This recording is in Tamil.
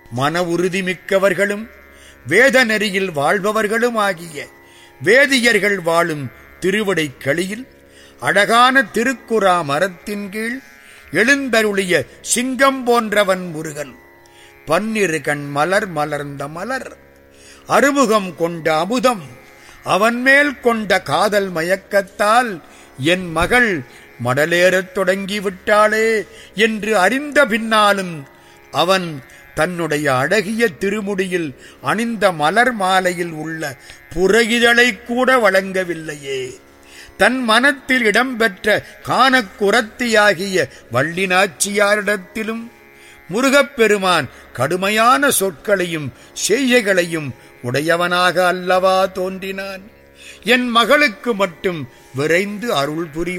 மன உறுதி மிக்கவர்களும் வேத நெறியில் வாழ்பவர்களும் ஆகிய வேதியர்கள் வாழும் திருவடைக்களியில் அழகான திருக்குறா மரத்தின் கீழ் எழுந்தருளிய சிங்கம் போன்றவன் முருகன் பன்னிரு கண் மலர் மலர்ந்த மலர் அறுமுகம் கொண்ட அமுதம் அவன் மேல் கொண்ட காதல் மயக்கத்தால் என் மகள் மடலேறத் தொடங்கிவிட்டாளே என்று அறிந்த பின்னாலும் அவன் தன்னுடைய அழகிய திருமுடியில் அணிந்த மலர் மாலையில் உள்ள புறகிதழைக் கூட வழங்கவில்லையே தன் மனத்தில் இடம்பெற்ற காணக்குரத்தியாகிய வள்ளினாச்சியாரிடத்திலும் முருகப்பெருமான் கடுமையான சொற்களையும் செய்கைகளையும் உடையவனாக அல்லவா தோன்றினான் என் மகளுக்கு மட்டும் விரைந்து அருள் புரிவாய்